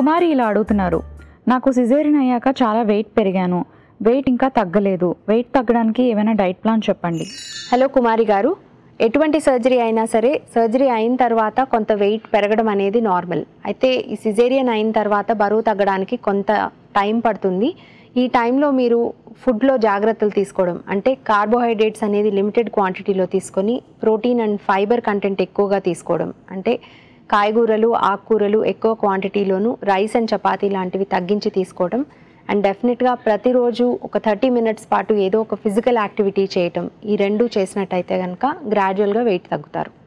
కుమారి ఇలా అడుగుతున్నారు నాకు సిజేరియన్ అయ్యాక చాలా వెయిట్ పెరిగాను వెయిట్ ఇంకా తగ్గలేదు వెయిట్ తగ్గడానికి ఏమైనా డైట్ ప్లాన్ చెప్పండి హలో కుమారి గారు ఎటువంటి సర్జరీ అయినా సరే సర్జరీ అయిన తర్వాత కొంత వెయిట్ పెరగడం అనేది నార్మల్ అయితే ఈ సిజేరియన్ అయిన తర్వాత బరువు తగ్గడానికి కొంత టైం పడుతుంది ఈ టైంలో మీరు ఫుడ్లో జాగ్రత్తలు తీసుకోవడం అంటే కార్బోహైడ్రేట్స్ అనేది లిమిటెడ్ క్వాంటిటీలో తీసుకొని ప్రోటీన్ అండ్ ఫైబర్ కంటెంట్ ఎక్కువగా తీసుకోవడం అంటే కాయగూరలు ఆకుకూరలు ఎక్కువ క్వాంటిటీలోను రైస్ అండ్ చపాతీ లాంటివి తగ్గించి తీసుకోవడం అండ్ డెఫినెట్గా ప్రతిరోజు ఒక థర్టీ మినిట్స్ పాటు ఏదో ఒక ఫిజికల్ యాక్టివిటీ చేయటం ఈ రెండు చేసినట్టయితే కనుక గ్రాడ్యువల్గా వెయిట్ తగ్గుతారు